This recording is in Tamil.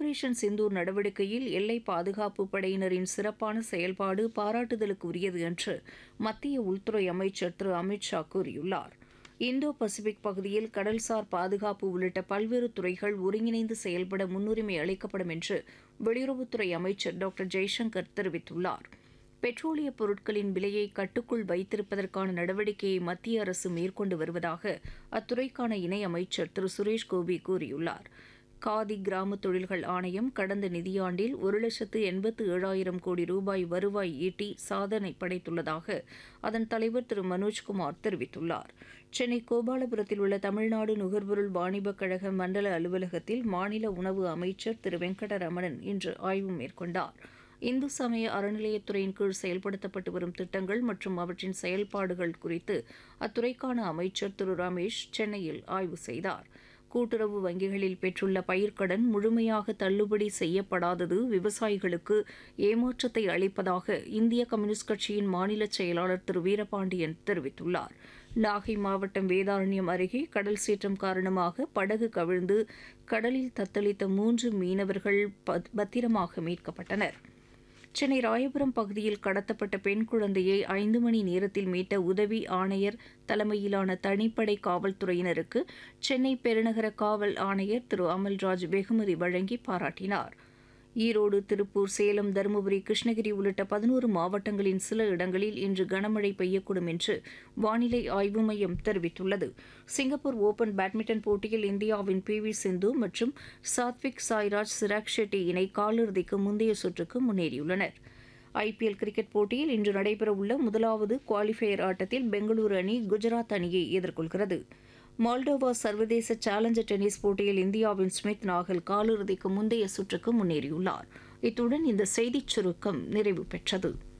ஆபரேஷன் சிந்தூர் நடவடிக்கையில் எல்லை பாதுகாப்பு படையினரின் சிறப்பான செயல்பாடு பாராட்டுதலுக்கு உரியது என்று மத்திய உள்துறை அமைச்சர் திரு அமித் ஷா கூறியுள்ளார் இந்தோ பசிபிக் பகுதியில் கடல்சார் பாதுகாப்பு உள்ளிட்ட பல்வேறு துறைகள் ஒருங்கிணைந்து செயல்பட முன்னுரிமை அளிக்கப்படும் என்று வெளியுறவுத்துறை அமைச்சர் டாக்டர் ஜெய்சங்கர் தெரிவித்துள்ளார் பெட்ரோலிய பொருட்களின் விலையை கட்டுக்குள் வைத்திருப்பதற்கான நடவடிக்கையை மத்திய அரசு மேற்கொண்டு வருவதாக அத்துறைக்கான இணை அமைச்சர் திரு சுரேஷ் கோபி கூறியுள்ளார் காதி கிராம தொழில்கள் ஆணையம் கடந்த நிதியாண்டில் ஒரு லட்சத்து எண்பத்து ஏழாயிரம் கோடி ரூபாய் வருவாய் ஈட்டி சாதனை படைத்துள்ளதாக அதன் தலைவர் திரு மனோஜ்குமார் தெரிவித்துள்ளார் சென்னை கோபாலபுரத்தில் உள்ள தமிழ்நாடு நுகர்பொருள் வாணிபக் கழக மண்டல அலுவலகத்தில் மாநில உணவு அமைச்சர் திரு வெங்கடரமணன் இன்று ஆய்வு மேற்கொண்டார் இந்து சமய அறநிலையத்துறையின் கீழ் செயல்படுத்தப்பட்டு வரும் திட்டங்கள் மற்றும் அவற்றின் செயல்பாடுகள் குறித்து அத்துறைக்கான அமைச்சர் திரு ரமேஷ் சென்னையில் ஆய்வு செய்தார் கூட்டுறவு வங்கிகளில் பெற்றுள்ள பயிர்க்கடன் முழுமையாக தள்ளுபடி செய்யப்படாதது விவசாயிகளுக்கு ஏமாற்றத்தை அளிப்பதாக இந்திய கம்யூனிஸ்ட் கட்சியின் மாநில செயலாளர் திரு வீரபாண்டியன் தெரிவித்துள்ளார் நாகை மாவட்டம் வேதாரண்யம் அருகே கடல் சீற்றம் காரணமாக படகு கவிழ்ந்து கடலில் தத்தளித்த மூன்று மீனவர்கள் பத்திரமாக மீட்கப்பட்டனர் சென்னை ராயபுரம் பகுதியில் கடத்தப்பட்ட பெண் குழந்தையை ஐந்து மணி நேரத்தில் மீட்ட உதவி ஆணையர் தலைமையிலான தனிப்படை காவல்துறையினருக்கு சென்னை பெருநகர காவல் ஆணையர் திரு அமல்ராஜ் வெகுமதி வழங்கி பாராட்டினார் ஈரோடு திருப்பூர் சேலம் தருமபுரி கிருஷ்ணகிரி உள்ளிட்ட பதினோரு மாவட்டங்களின் சில இடங்களில் இன்று கனமழை பெய்யக்கூடும் என்று வானிலை ஆய்வு மையம் தெரிவித்துள்ளது சிங்கப்பூர் ஓபன் பேட்மிண்டன் போட்டியில் இந்தியாவின் பி வி சிந்து மற்றும் சாத்விக் சாய்ராஜ் சிராக் ஷெட்டி இணை காலிறுதிக்கு முந்தைய சுற்றுக்கு முன்னேறியுள்ளனர் ஐபிஎல் கிரிக்கெட் போட்டியில் இன்று நடைபெறவுள்ள முதலாவது குவாலிஃபயர் ஆட்டத்தில் பெங்களூரு அணி குஜராத் அணியை எதிர்கொள்கிறது மால்டோவா சர்வதேச சேலஞ்சர் டென்னிஸ் போட்டியில் இந்தியாவின் ஸ்மித் நாகல் காலிறுதிக்கு முந்தைய சுற்றுக்கு முன்னேறியுள்ளார் இத்துடன் இந்த செய்திச் சுருக்கம் நிறைவு பெற்றது